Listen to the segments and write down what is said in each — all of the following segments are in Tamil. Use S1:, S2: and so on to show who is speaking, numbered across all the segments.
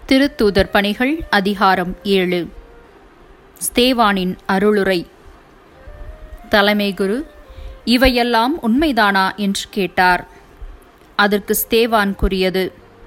S1: திருத்தூதர் பணிகள் அதிகாரம் ஏழு ஸ்தேவானின் அருளுரை தலைமை குரு இவையெல்லாம் உண்மைதானா என்று கேட்டார் அதற்கு ஸ்தேவான் கூறியது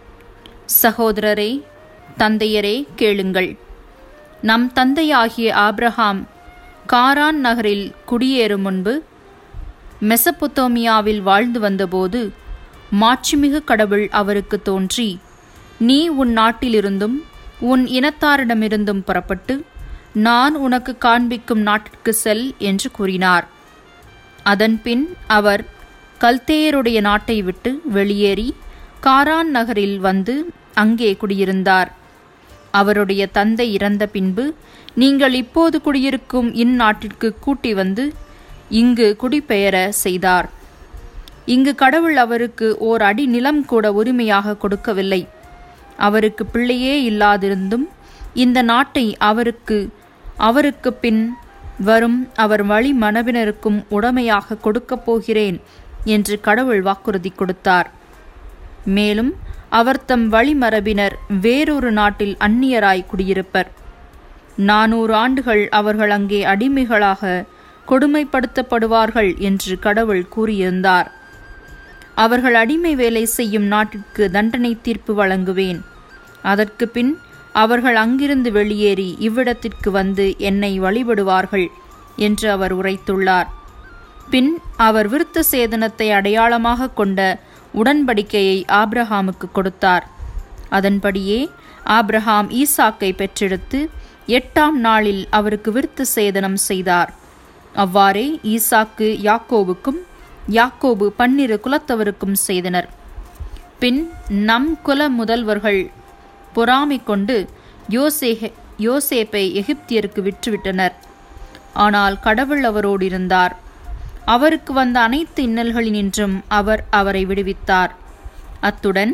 S1: சகோதரரே தந்தையரே கேளுங்கள் நம் தந்தையாகிய ஆப்ரஹாம் காரான் நகரில் குடியேறும் முன்பு மெசபொத்தோமியாவில் வாழ்ந்து வந்தபோது மாட்சிமிகு கடவுள் அவருக்கு தோன்றி நீ உன் நாட்டிலிருந்தும் உன் இனத்தாரிடமிருந்தும் புறப்பட்டு நான் உனக்கு காண்பிக்கும் நாட்டிற்கு செல் என்று கூறினார் அதன்பின் அவர் கல்தேயருடைய நாட்டை விட்டு வெளியேறி காரான் நகரில் வந்து அங்கே குடியிருந்தார் அவருடைய தந்தை இறந்த பின்பு நீங்கள் இப்போது குடியிருக்கும் இந்நாட்டிற்கு கூட்டி வந்து இங்கு குடிபெயர செய்தார் இங்கு கடவுள் அவருக்கு ஓர் அடி நிலம் கூட உரிமையாக கொடுக்கவில்லை அவருக்கு பிள்ளையே இல்லாதிருந்தும் இந்த நாட்டை அவருக்கு அவருக்கு பின் வரும் அவர் வழி மனவினருக்கும் உடமையாக கொடுக்கப் போகிறேன் என்று கடவுள் வாக்குறுதி கொடுத்தார் மேலும் அவர் தம் வழிமரபினர் வேறொரு நாட்டில் அந்நியராய் குடியிருப்பர் நானூறு ஆண்டுகள் அவர்கள் அங்கே அடிமைகளாக கொடுமைப்படுத்தப்படுவார்கள் என்று கடவுள் கூறியிருந்தார் அவர்கள் அடிமை வேலை செய்யும் நாட்டிற்கு தண்டனை தீர்ப்பு வழங்குவேன் அதற்கு பின் அவர்கள் அங்கிருந்து வெளியேறி இவ்விடத்திற்கு வந்து என்னை வழிபடுவார்கள் என்று அவர் உரைத்துள்ளார் பின் அவர் விருத்த சேதனத்தை அடையாளமாக கொண்ட உடன்படிக்கையை ஆப்ரஹாமுக்கு கொடுத்தார் அதன்படியே ஆப்ரஹாம் ஈசாக்கை பெற்றெடுத்து எட்டாம் நாளில் அவருக்கு விருத்த சேதனம் செய்தார் அவ்வாறே ஈசாக்கு யாக்கோவுக்கும் யாக்கோபு பன்னிரு குலத்தவருக்கும் செய்தனர் பின் நம் குல முதல்வர்கள் பொறாமை கொண்டு யோசே யோசேப்பை எகிப்தியருக்கு விற்றுவிட்டனர் ஆனால் கடவுள் அவரோடு இருந்தார் அவருக்கு வந்த அனைத்து இன்னல்களினின்றும் அவர் அவரை விடுவித்தார் அத்துடன்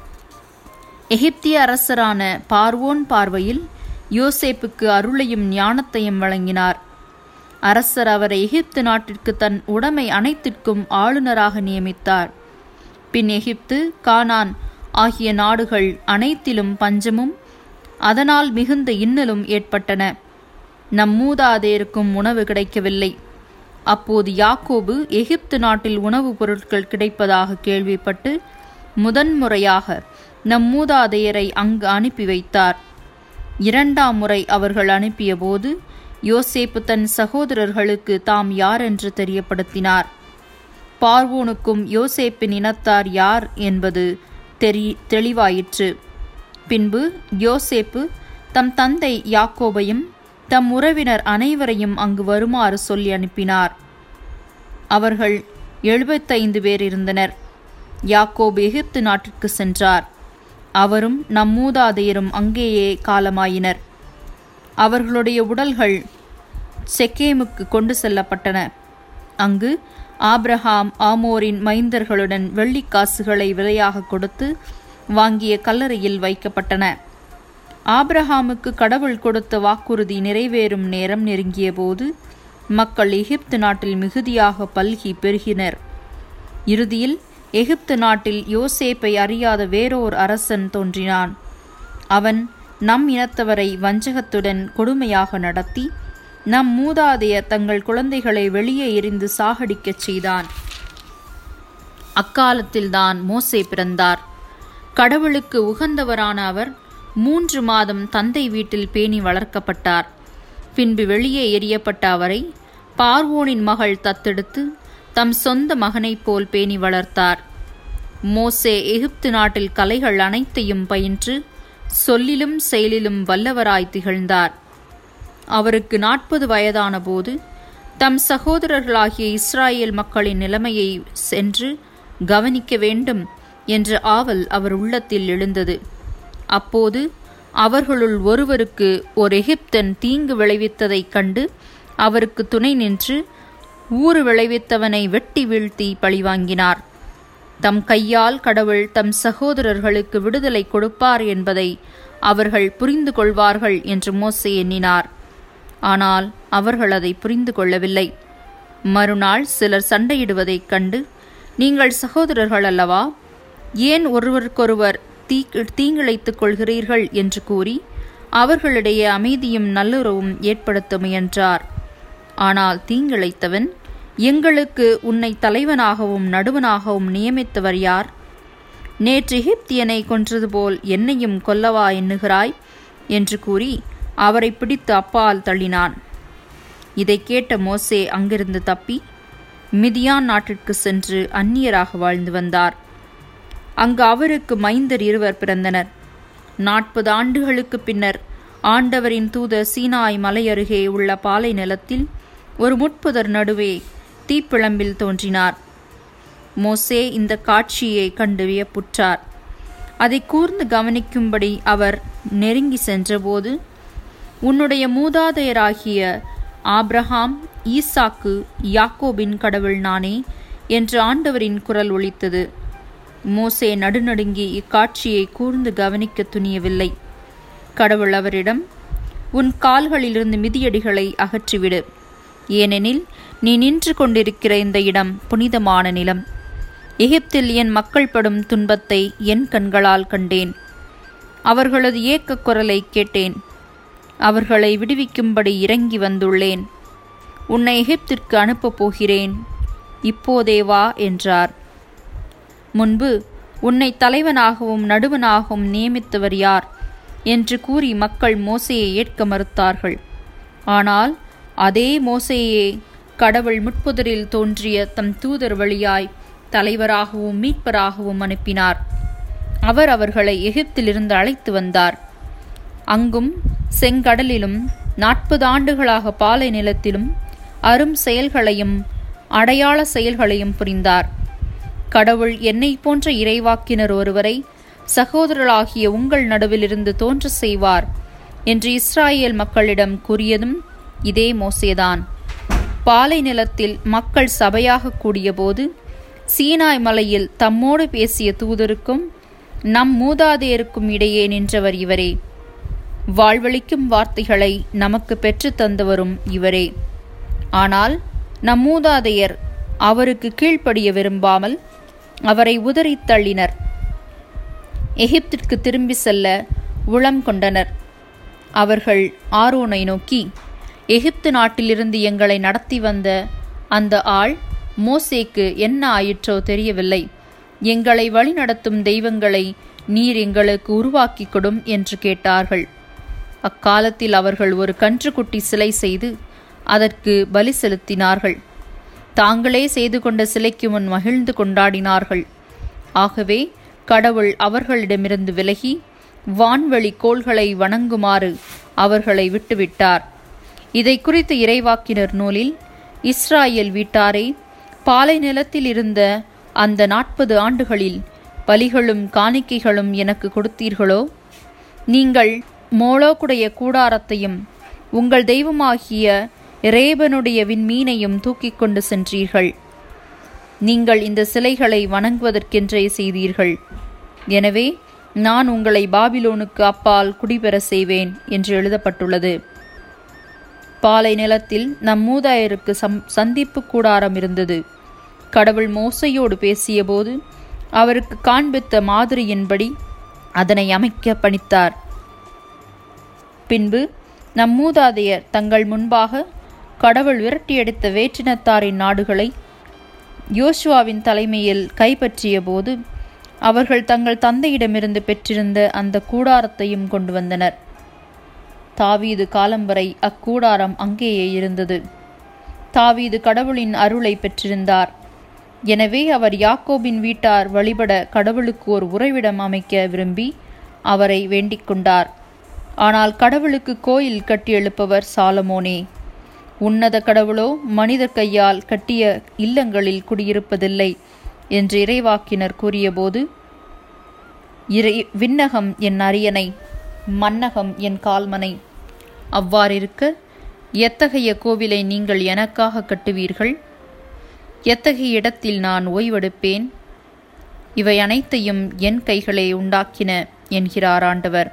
S1: எகிப்திய அரசரான பார்வோன் பார்வையில் யோசேப்புக்கு அருளையும் ஞானத்தையும் வழங்கினார் அரசர் அவரை எகிப்து நாட்டிற்கு தன் உடைமை அனைத்திற்கும் ஆளுநராக நியமித்தார் பின் எகிப்து கானான் ஆகிய நாடுகள் அனைத்திலும் பஞ்சமும் அதனால் மிகுந்த இன்னலும் ஏற்பட்டன நம் மூதாதையருக்கும் உணவு கிடைக்கவில்லை அப்போது யாக்கோபு எகிப்து நாட்டில் உணவுப் பொருட்கள் கிடைப்பதாக கேள்விப்பட்டு முதன்முறையாக நம் மூதாதையரை அங்கு அனுப்பி வைத்தார் இரண்டாம் முறை அவர்கள் அனுப்பியபோது யோசேப்பு தன் சகோதரர்களுக்கு தாம் யார் என்று தெரியப்படுத்தினார் பார்வோனுக்கும் யோசேப்பின் இனத்தார் யார் என்பது தெரி தெளிவாயிற்று பின்பு யோசேப்பு தம் தந்தை யாக்கோபையும் தம் உறவினர் அனைவரையும் அங்கு வருமாறு சொல்லி அனுப்பினார் அவர்கள் எழுபத்தைந்து பேர் இருந்தனர் யாக்கோபு எகிப்து நாட்டிற்கு சென்றார் அவரும் நம் மூதாதையரும் அங்கேயே காலமாயினர் அவர்களுடைய உடல்கள் செக்கேமுக்கு கொண்டு செல்லப்பட்டன அங்கு ஆப்ரஹாம் ஆமோரின் மைந்தர்களுடன் வெள்ளிக்காசுகளை விலையாக கொடுத்து வாங்கிய கல்லறையில் வைக்கப்பட்டன ஆப்ரஹாமுக்கு கடவுள் கொடுத்த வாக்குறுதி நிறைவேறும் நேரம் நெருங்கிய போது மக்கள் எகிப்து நாட்டில் மிகுதியாக பல்கி பெருகினர் இறுதியில் எகிப்து நாட்டில் யோசேப்பை அறியாத வேறோர் அரசன் தோன்றினான் அவன் நம் இனத்தவரை வஞ்சகத்துடன் கொடுமையாக நடத்தி நம் மூதாதையர் தங்கள் குழந்தைகளை வெளியே எரிந்து சாகடிக்கச் செய்தான் அக்காலத்தில்தான் மோசே பிறந்தார் கடவுளுக்கு உகந்தவரான அவர் மூன்று மாதம் தந்தை வீட்டில் பேணி வளர்க்கப்பட்டார் பின்பு வெளியே எரியப்பட்ட அவரை பார்வோனின் மகள் தத்தெடுத்து தம் சொந்த மகனைப் போல் பேணி வளர்த்தார் மோசே எகிப்து நாட்டில் கலைகள் அனைத்தையும் பயின்று சொல்லிலும் செயலிலும் வல்லவராய் திகழ்ந்தார் அவருக்கு நாற்பது வயதான போது தம் சகோதரர்களாகிய இஸ்ராயேல் மக்களின் நிலைமையை சென்று கவனிக்க வேண்டும் என்ற ஆவல் அவர் உள்ளத்தில் எழுந்தது அப்போது அவர்களுள் ஒருவருக்கு ஒரு எகிப்தன் தீங்கு விளைவித்ததைக் கண்டு அவருக்கு துணை நின்று ஊறு விளைவித்தவனை வெட்டி வீழ்த்தி பழிவாங்கினார் தம் கையால் கடவுள் தம் சகோதரர்களுக்கு விடுதலை கொடுப்பார் என்பதை அவர்கள் புரிந்து கொள்வார்கள் என்று மோசே எண்ணினார் ஆனால் அவர்கள் அதை புரிந்து கொள்ளவில்லை மறுநாள் சிலர் சண்டையிடுவதைக் கண்டு நீங்கள் சகோதரர்கள் அல்லவா ஏன் ஒருவருக்கொருவர் தீ தீங்கிழைத்துக் கொள்கிறீர்கள் என்று கூறி அவர்களிடையே அமைதியும் நல்லுறவும் ஏற்படுத்த முயன்றார் ஆனால் தீங்கிழைத்தவன் எங்களுக்கு உன்னை தலைவனாகவும் நடுவனாகவும் நியமித்தவர் யார் நேற்று எகிப்தியனை கொன்றது போல் என்னையும் கொல்லவா எண்ணுகிறாய் என்று கூறி அவரை பிடித்து அப்பால் தள்ளினான் இதை கேட்ட மோசே அங்கிருந்து தப்பி மிதியான் நாட்டிற்கு சென்று அந்நியராக வாழ்ந்து வந்தார் அங்கு அவருக்கு மைந்தர் இருவர் பிறந்தனர் நாற்பது ஆண்டுகளுக்கு பின்னர் ஆண்டவரின் தூதர் சீனாய் மலை அருகே உள்ள பாலை நிலத்தில் ஒரு முட்புதர் நடுவே தீப்பிழம்பில் தோன்றினார் மோசே இந்த காட்சியை கண்டு வியப்புற்றார் அதை கூர்ந்து கவனிக்கும்படி அவர் நெருங்கி சென்றபோது உன்னுடைய மூதாதையராகிய ஆப்ரஹாம் ஈசாக்கு யாக்கோபின் கடவுள் நானே என்று ஆண்டவரின் குரல் ஒலித்தது மோசே நடுநடுங்கி இக்காட்சியை கூர்ந்து கவனிக்க துணியவில்லை கடவுள் அவரிடம் உன் கால்களிலிருந்து மிதியடிகளை அகற்றிவிடு ஏனெனில் நீ நின்று கொண்டிருக்கிற இந்த இடம் புனிதமான நிலம் எகிப்தில் என் மக்கள் படும் துன்பத்தை என் கண்களால் கண்டேன் அவர்களது ஏக்கக் குரலை கேட்டேன் அவர்களை விடுவிக்கும்படி இறங்கி வந்துள்ளேன் உன்னை எகிப்திற்கு அனுப்பப் போகிறேன் இப்போதே வா என்றார் முன்பு உன்னை தலைவனாகவும் நடுவனாகவும் நியமித்தவர் யார் என்று கூறி மக்கள் மோசையை ஏற்க மறுத்தார்கள் ஆனால் அதே மோசையே கடவுள் முட்புதரில் தோன்றிய தம் தூதர் வழியாய் தலைவராகவும் மீட்பராகவும் அனுப்பினார் அவர் அவர்களை எகிப்திலிருந்து அழைத்து வந்தார் அங்கும் செங்கடலிலும் நாற்பது ஆண்டுகளாக பாலை நிலத்திலும் அரும் செயல்களையும் அடையாள செயல்களையும் புரிந்தார் கடவுள் என்னை போன்ற இறைவாக்கினர் ஒருவரை சகோதரர்களாகிய உங்கள் நடுவிலிருந்து தோன்ற செய்வார் என்று இஸ்ராயேல் மக்களிடம் கூறியதும் இதே மோசேதான் பாலை நிலத்தில் மக்கள் சபையாக கூடியபோது சீனாய் மலையில் தம்மோடு பேசிய தூதருக்கும் நம் மூதாதையருக்கும் இடையே நின்றவர் இவரே வாழ்வளிக்கும் வார்த்தைகளை நமக்கு பெற்று தந்தவரும் இவரே ஆனால் நம் மூதாதையர் அவருக்கு கீழ்ப்படிய விரும்பாமல் அவரை உதறித் தள்ளினர் எகிப்திற்கு திரும்பி செல்ல உளம் கொண்டனர் அவர்கள் ஆரோனை நோக்கி எகிப்து நாட்டிலிருந்து எங்களை நடத்தி வந்த அந்த ஆள் மோசேக்கு என்ன ஆயிற்றோ தெரியவில்லை எங்களை வழிநடத்தும் தெய்வங்களை நீர் எங்களுக்கு உருவாக்கிக் கொடும் என்று கேட்டார்கள் அக்காலத்தில் அவர்கள் ஒரு கன்றுக்குட்டி சிலை செய்து அதற்கு பலி செலுத்தினார்கள் தாங்களே செய்து கொண்ட சிலைக்கு முன் மகிழ்ந்து கொண்டாடினார்கள் ஆகவே கடவுள் அவர்களிடமிருந்து விலகி வான்வழி கோள்களை வணங்குமாறு அவர்களை விட்டுவிட்டார் இதை குறித்து இறைவாக்கினர் நூலில் இஸ்ராயேல் வீட்டாரே பாலை நிலத்தில் இருந்த அந்த நாற்பது ஆண்டுகளில் பலிகளும் காணிக்கைகளும் எனக்கு கொடுத்தீர்களோ நீங்கள் மோளோக்குடைய கூடாரத்தையும் உங்கள் தெய்வமாகிய ரேபனுடைய விண்மீனையும் தூக்கிக் கொண்டு சென்றீர்கள் நீங்கள் இந்த சிலைகளை வணங்குவதற்கென்றே செய்தீர்கள் எனவே நான் உங்களை பாபிலோனுக்கு அப்பால் குடிபெற செய்வேன் என்று எழுதப்பட்டுள்ளது பாலை நிலத்தில் நம் மூதாயருக்கு சம் சந்திப்பு கூடாரம் இருந்தது கடவுள் மோசையோடு பேசியபோது அவருக்கு காண்பித்த மாதிரியின்படி அதனை அமைக்க பணித்தார் பின்பு நம் மூதாதையர் தங்கள் முன்பாக கடவுள் விரட்டியடித்த வேற்றினத்தாரின் நாடுகளை யோசுவாவின் தலைமையில் கைப்பற்றிய போது அவர்கள் தங்கள் தந்தையிடமிருந்து பெற்றிருந்த அந்த கூடாரத்தையும் கொண்டு வந்தனர் தாவீது காலம் வரை அக்கூடாரம் அங்கேயே இருந்தது தாவீது கடவுளின் அருளை பெற்றிருந்தார் எனவே அவர் யாக்கோபின் வீட்டார் வழிபட கடவுளுக்கு ஒரு உறைவிடம் அமைக்க விரும்பி அவரை வேண்டிக் கொண்டார் ஆனால் கடவுளுக்கு கோயில் கட்டி எழுப்பவர் சாலமோனே உன்னத கடவுளோ மனிதர் கையால் கட்டிய இல்லங்களில் குடியிருப்பதில்லை என்று இறைவாக்கினர் கூறியபோது இறை விண்ணகம் என் அரியணை மன்னகம் என் கால்மனை அவ்வாறிருக்க எத்தகைய கோவிலை நீங்கள் எனக்காக கட்டுவீர்கள் எத்தகைய இடத்தில் நான் ஓய்வெடுப்பேன் இவை அனைத்தையும் என் கைகளே உண்டாக்கின என்கிறார் ஆண்டவர்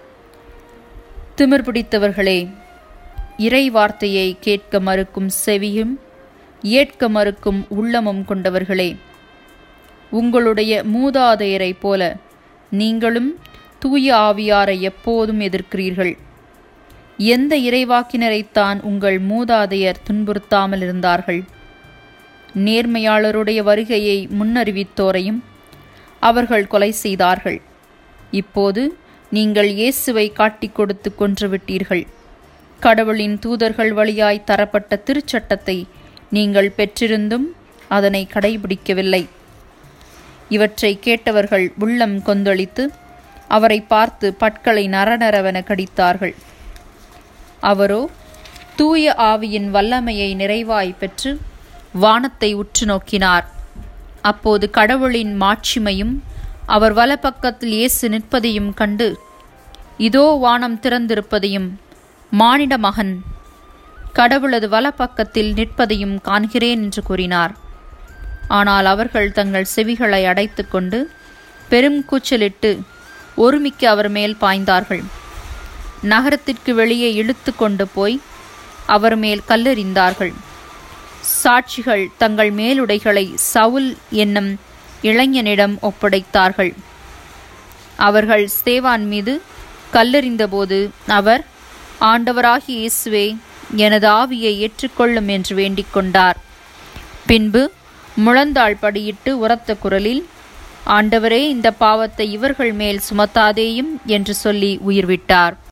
S1: திமிர் பிடித்தவர்களே இறை வார்த்தையை கேட்க மறுக்கும் செவியும் ஏற்க மறுக்கும் உள்ளமும் கொண்டவர்களே உங்களுடைய மூதாதையரைப் போல நீங்களும் தூய ஆவியாரை எப்போதும் எதிர்க்கிறீர்கள் எந்த இறைவாக்கினரைத்தான் உங்கள் மூதாதையர் துன்புறுத்தாமல் இருந்தார்கள் நேர்மையாளருடைய வருகையை முன்னறிவித்தோரையும் அவர்கள் கொலை செய்தார்கள் இப்போது நீங்கள் இயேசுவை காட்டிக் கொடுத்து கொன்றுவிட்டீர்கள் கடவுளின் தூதர்கள் வழியாய் தரப்பட்ட திருச்சட்டத்தை நீங்கள் பெற்றிருந்தும் அதனை கடைபிடிக்கவில்லை இவற்றை கேட்டவர்கள் உள்ளம் கொந்தளித்து அவரை பார்த்து பற்களை நரநரவென கடித்தார்கள் அவரோ தூய ஆவியின் வல்லமையை நிறைவாய் பெற்று வானத்தை உற்று நோக்கினார் அப்போது கடவுளின் மாட்சிமையும் அவர் வலப்பக்கத்தில் இயேசு நிற்பதையும் கண்டு இதோ வானம் திறந்திருப்பதையும் மானிட மகன் கடவுளது வலப்பக்கத்தில் நிற்பதையும் காண்கிறேன் என்று கூறினார் ஆனால் அவர்கள் தங்கள் செவிகளை அடைத்துக்கொண்டு பெரும் கூச்சலிட்டு ஒருமிக்க அவர் மேல் பாய்ந்தார்கள் நகரத்திற்கு வெளியே இழுத்து கொண்டு போய் அவர் மேல் கல்லெறிந்தார்கள் சாட்சிகள் தங்கள் மேலுடைகளை சவுல் என்னும் இளைஞனிடம் ஒப்படைத்தார்கள் அவர்கள் ஸ்தேவான் மீது கல்லெறிந்தபோது அவர் ஆண்டவராகி இயேசுவே எனது ஆவியை ஏற்றுக்கொள்ளும் என்று வேண்டிக் கொண்டார் பின்பு முழந்தாள் படியிட்டு உரத்த குரலில் ஆண்டவரே இந்த பாவத்தை இவர்கள் மேல் சுமத்தாதேயும் என்று சொல்லி உயிர்விட்டார்